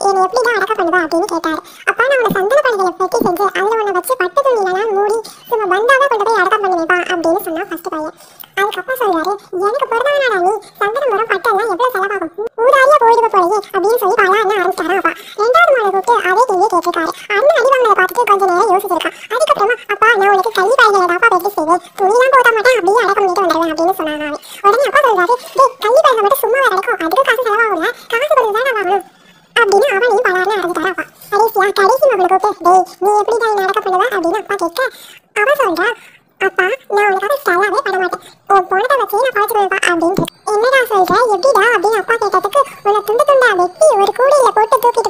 என்னை எப்படிதான் அடக்க பண்ணுவா அப்படின்னு கேட்டாரு அப்பா நான் உன்னை சந்தன பணிகளை பெட்டி செஞ்சு அதுல உன்னை வச்சு பட்டு துணியிலாம் மூடி சும்மா பந்தாவே கொண்டு போய் அடக்கம் பண்ணுவேப்பா அப்படின்னு சொன்னா ஃபர்ஸ்ட் பையன் அதுக்கு அப்பா சொல்றாரு எனக்கு பிறந்தவனாடா நீ சந்தன மரம் பட்டெல்லாம் எவ்வளவு செலவாகும் ஊதாரியா போயிடுவ போலயே அப்படின்னு சொல்லி பல அண்ணன் ஆரம்பிச்சாரா அப்பா ரெண்டாவது மாலை கூப்பிட்டு அதே கேள்வியை கேட்டிருக்காரு அண்ணன் அடி வாங்கினதை பார்த்துட்டு கொஞ்ச நேரம் யோசிச்சிருக்கான் அதுக்கப்புறமா அப்பா நான் உனக்கு கல்வி பணிகளை தாப்பா பெட்டி செய்வேன் துணிலாம் போட மாட்டேன் அப்படியே அடக்கம் பண்ணிட்டு வந்துடுவேன் அப்படின்னு சொன்னாங்க அவன் உடனே அப்பா சொல்றாரு டேய் கல்வி பணிகள் மட்டும் சும்மா நடக்கும் அதுக்கு காசு செலவாகும்ல காசு கொடுத்து தான் வாங்கணும் அப்படின்னு அவனையும் பலார்னு ஆரம்பிச்சாரா அப்பா கடைசியா கடைசி மகளை கூப்பிட்டு டேய் நீ எப்படி தான் நடக்க பண்ணுவ அப்படின்னு அப்பா கேட்க அவ சொல்றா அப்பா நான் உனக்காக ஸ்டைலாவே பண்ண மாட்டேன் உன் பொண்ணை வச்சு நான் பழச்சுடுவேன்ப்பா அப்படின்ட்டு என்னடா சொல்ற எப்படிடா அப்படின்னு அப்பா கேட்டதுக்கு உன்னை துண்டு துண்டா வெட்டி ஒரு கூடையில போட்டு தூக்கி